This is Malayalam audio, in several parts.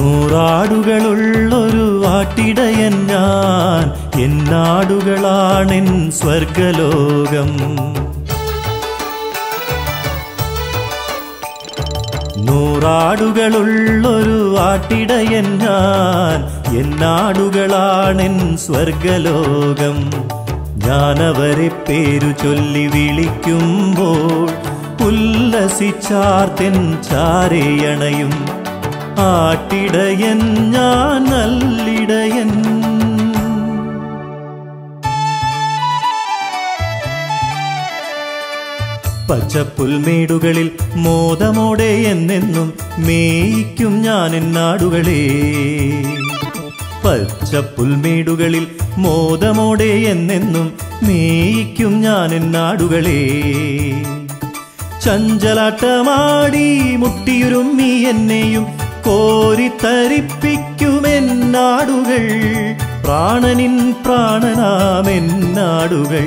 നൂറാടുകളുള്ളൊരു ആട്ടിടയൻ ഞാൻ എന്നാടുകളാണെൻ സ്വർഗലോകം നൂറാടുകളുള്ളൊരു ആട്ടിടയൻ ഞാൻ എന്നാടുകളാണെൻ സ്വർഗലോകം ഞാനവരെ പേരു ചൊല്ലി വിളിക്കുമ്പോൾ ഉല്ലസിച്ചാർത്തൻ ചാരയണയും ആട്ടിടയൻ ഞാൻ നല്ലിടയൻ പച്ചപ്പുൽമേടുകളിൽ മോദമോടെ എന്നെന്നും മേയിക്കും ഞാൻ എന്നാടുകളെ പച്ചപ്പുൽമേടുകളിൽ മോദമോടെ എന്നെന്നും മേയിക്കും ഞാൻ എന്നാടുകളെ ചഞ്ചലാട്ടമാടി മുട്ടിയുരുമ്മി എന്നെയും കോരിത്തരിപ്പിക്കുമെന്നാടുകൾ പ്രാണനിൻ പ്രാണനാമെന്നാടുകൾ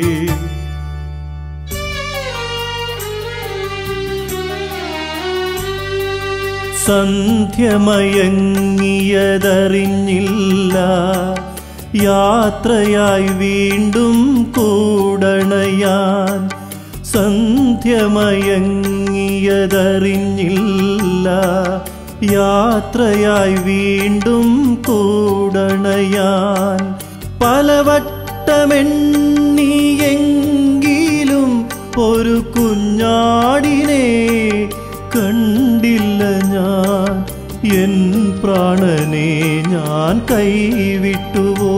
സന്ധ്യമയങ്ങിയതറിഞ്ഞില്ല യാത്രയായി വീണ്ടും കൂടണയാൻ സന്ധ്യമയങ്ങിയതറിഞ്ഞില്ല യാത്രയായി വീണ്ടും കൂടണയാൻ പലവട്ടമെണ്ണിയെങ്കിലും ഒരു കുഞ്ഞാടിനെ കണ്ടില്ല ഞാൻ എൻ പ്രാണനെ ഞാൻ കൈവിട്ടുവോ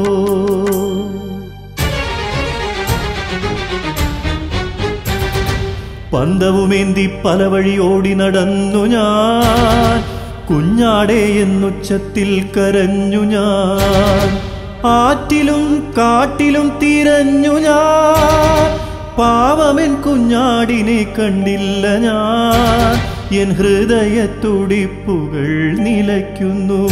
പന്തവുമേന്തി പല വഴി ഓടി നടന്നു ഞാൻ കുഞ്ഞാടേ എന്നുച്ചത്തിൽ കരഞ്ഞു ഞാൻ ആറ്റിലും കാട്ടിലും തിരഞ്ഞു ഞാൻ പാവമെൻ കുഞ്ഞാടിനെ കണ്ടില്ല ഞാൻ എൻ ഹൃദയത്തുടിപ്പുകൾ നിലയ്ക്കുന്നു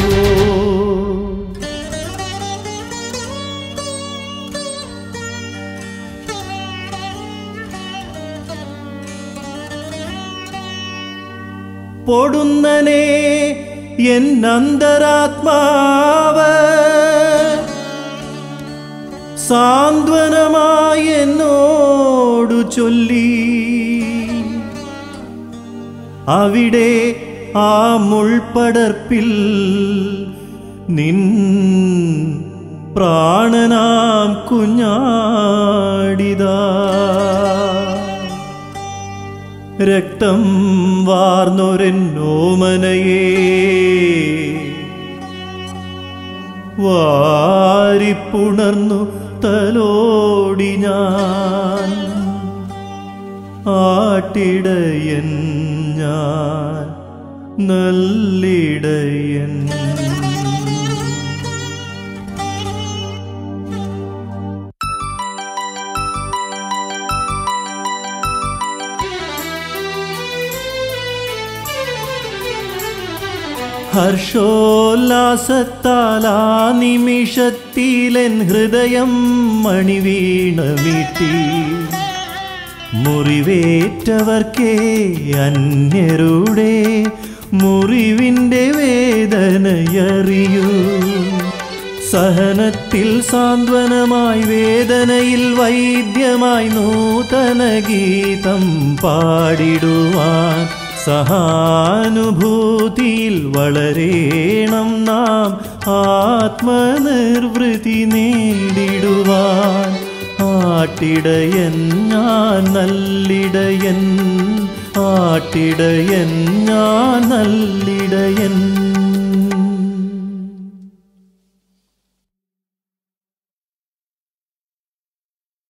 പൊടുന്നനെ എൻ അന്തരാത്മാവ് സാന്ത്വനമായി എന്നോടു ചൊല്ലി അവിടെ ആ മുൾപടർപ്പിൽ നിൻ പ്രാണനാം കുഞ്ഞാടിതാ രക്തം വാർന്നൊരെന്നോമനയേ വാരിപ്പുണർന്നു തലോടി ഞാൻ ആട്ടിടയൻ ഞാൻ നല്ലിടയൻ ഹർഷോല്ലാസത്താലാ നിമിഷത്തിലെൻ ഹൃദയം മണിവീണ വീട്ടി മുറിവേറ്റവർക്കേ അന്യരുടെ മുറിവിൻ്റെ വേദനയറിയൂ സഹനത്തിൽ സാന്ത്വനമായി വേദനയിൽ വൈദ്യമായി നൂതന ഗീതം പാടിടുവാൻ സഹാനുഭൂതിയിൽ വളരേണം നാം ആത്മനിർവൃതി നേടിടുവാൻ ആട്ടിടയൻ ഞാൻ നല്ലിടയൻ ആട്ടിടയൻ ഞാൻ നല്ലിടയൻ